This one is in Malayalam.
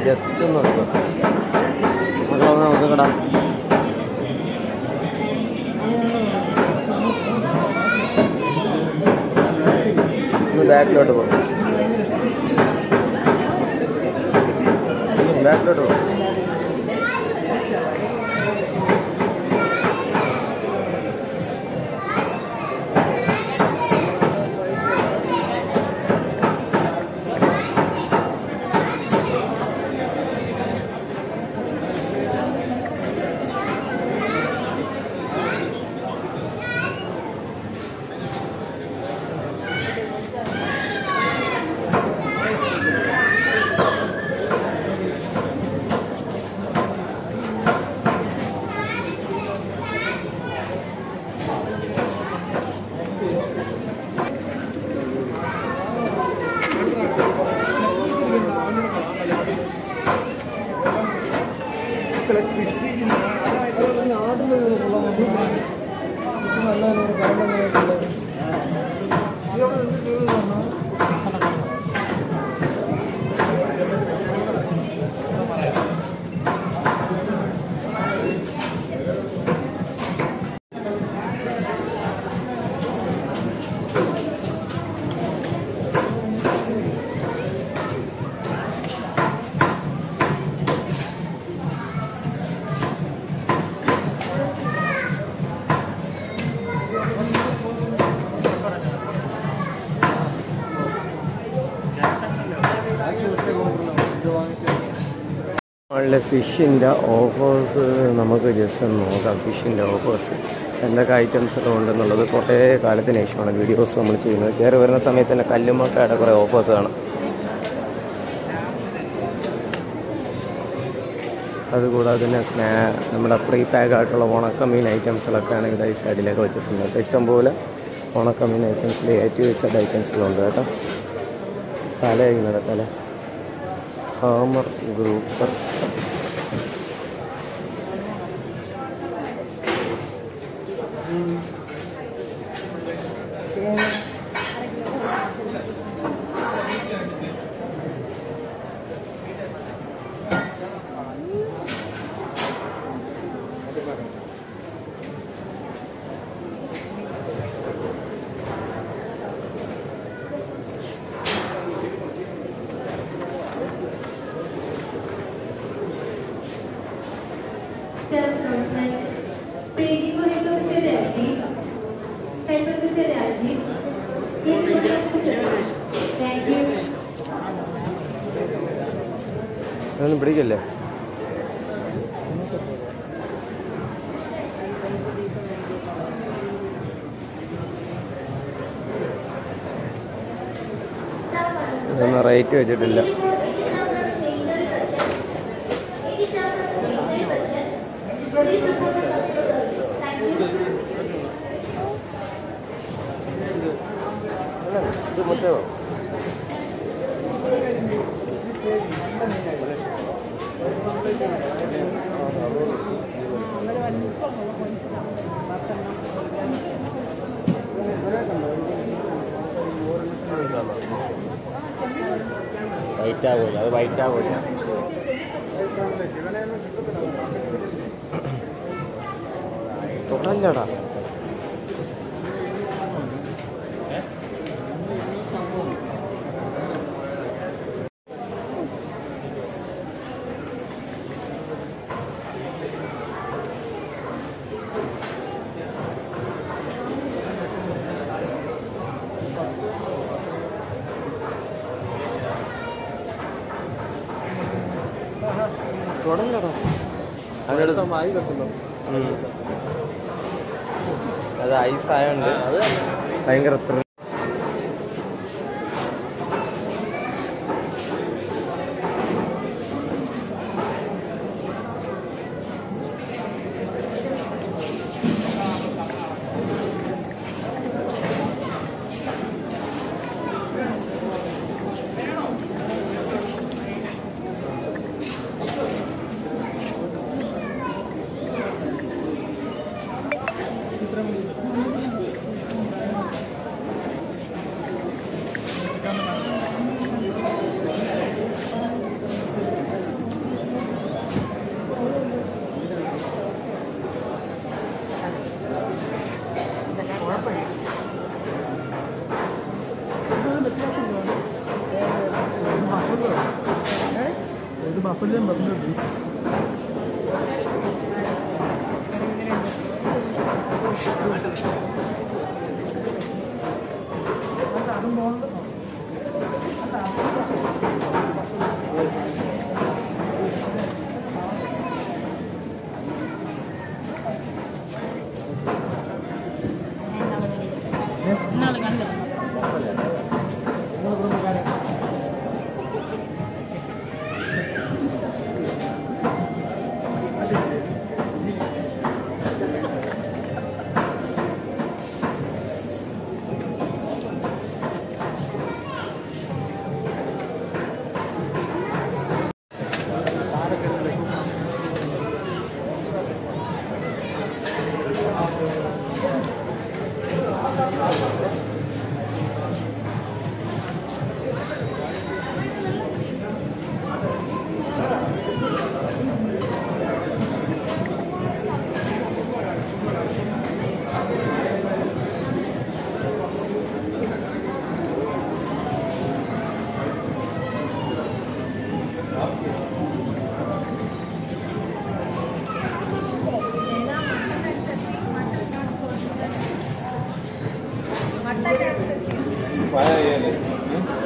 ജസ്റ്റ് ഒന്ന് നോക്കുക മക്കളൊന്ന് നോക്കടാ ഒന്ന് ബാക്കിലോട്ട് പോകും ബാക്കിലോട്ട് പോകും നമ്മളുടെ ഫിഷിൻ്റെ ഓഫേഴ്സ് നമുക്ക് ജസ്റ്റ് ഒന്ന് നോക്കാം ഫിഷിൻ്റെ ഓഫേഴ്സ് എന്തൊക്കെ ഐറ്റംസ് ഒക്കെ ഉണ്ടെന്നുള്ളത് കുറേ കാലത്തിന് ശേഷമാണ് വീഡിയോസ് നമ്മൾ ചെയ്യുന്നത് കയറി വരുന്ന സമയത്ത് തന്നെ കല്ലുമക്കയുടെ കുറേ ഓഫേഴ്സ് കാണാം അതുകൂടാതെ തന്നെ സ്നാ നമ്മുടെ പ്രീ പാക്ക് ആയിട്ടുള്ള ഉണക്കമീൻ ഐറ്റംസുകളൊക്കെയാണ് ഇവിടെ ഈ സൈഡിലേക്ക് വെച്ചിട്ടുണ്ട് കേട്ടോ ഇഷ്ടംപോലെ ഉണക്കമീൻ ഐറ്റംസിൽ ഏറ്റവും വെച്ച ഐറ്റംസുകളുണ്ട് കേട്ടോ തല ഇങ്ങനെ തല ഹാമർ ഗ്രൂപ്പർ पेजी को हेलो से राजी साइड पर से राजी ये थोड़ा सा थैंक यू അതൊന്നും പിടിക്കല്ലേ ഇതൊന്നും റേറ്റ് വെച്ചിട്ടില്ല ഇത് മൊത്തമോ വൈറ്റ് ആവില്ല അത് വൈറ്റ് ആവില്ല തൊടല്ലടാ തുടങ്ങടാ അതിനടുത്ത് അത് ഐസ് ആയോണ്ട് ഭയങ്കര ത്രി- കൊല്ലം പറഞ്ഞത് ഇന്നാള് കണ്ടു പായ